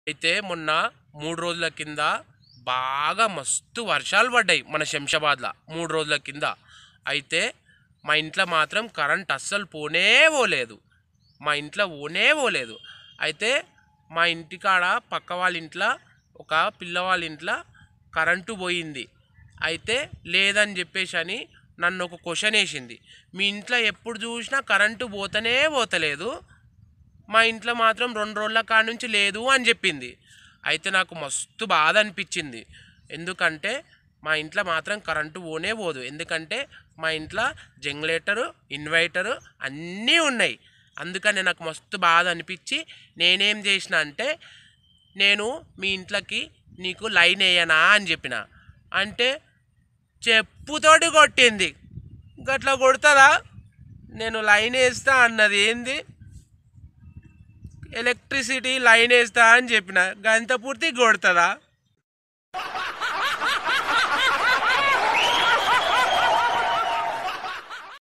అయితే మొన్న మూడు రోజుల కింద బాగా మస్తు వర్షాలు పడ్డాయి మన శంషాబాద్లో మూడు రోజుల కింద అయితే మా ఇంట్లో మాత్రం కరెంట్ అస్సలు పోనే పోలేదు మా ఇంట్లో పోనే పోలేదు అయితే మా ఇంటికాడ పక్క వాళ్ళ ఇంట్లో ఒక పిల్లవాళ్ళ ఇంట్లో కరెంటు పోయింది అయితే లేదని చెప్పేసి అని నన్ను ఒక క్వశ్చన్ వేసింది మీ ఇంట్లో ఎప్పుడు చూసినా కరెంటు పోతనే పోతలేదు మా ఇంట్లో మాత్రం రెండు రోజుల కాడ నుంచి లేదు అని చెప్పింది అయితే నాకు మస్తు బాధ అనిపించింది ఎందుకంటే మా ఇంట్లో మాత్రం కరెంటు పోనే పోదు ఎందుకంటే మా ఇంట్లో జనరేటరు ఇన్వర్టరు అన్నీ ఉన్నాయి అందుకని నాకు మస్తు బాధ అనిపించి నేనేం చేసిన అంటే నేను మీ ఇంట్లోకి నీకు లైన్ వేయనా అని చెప్పిన అంటే చెప్పుతోటి కొట్టింది గట్లా కొడుతుందా నేను లైన్ వేస్తా అన్నది ఏంది ఎలక్ట్రిసిటీ లైన్ వేస్తా అని చెప్పిన గంత పూర్తి కొడుతుందా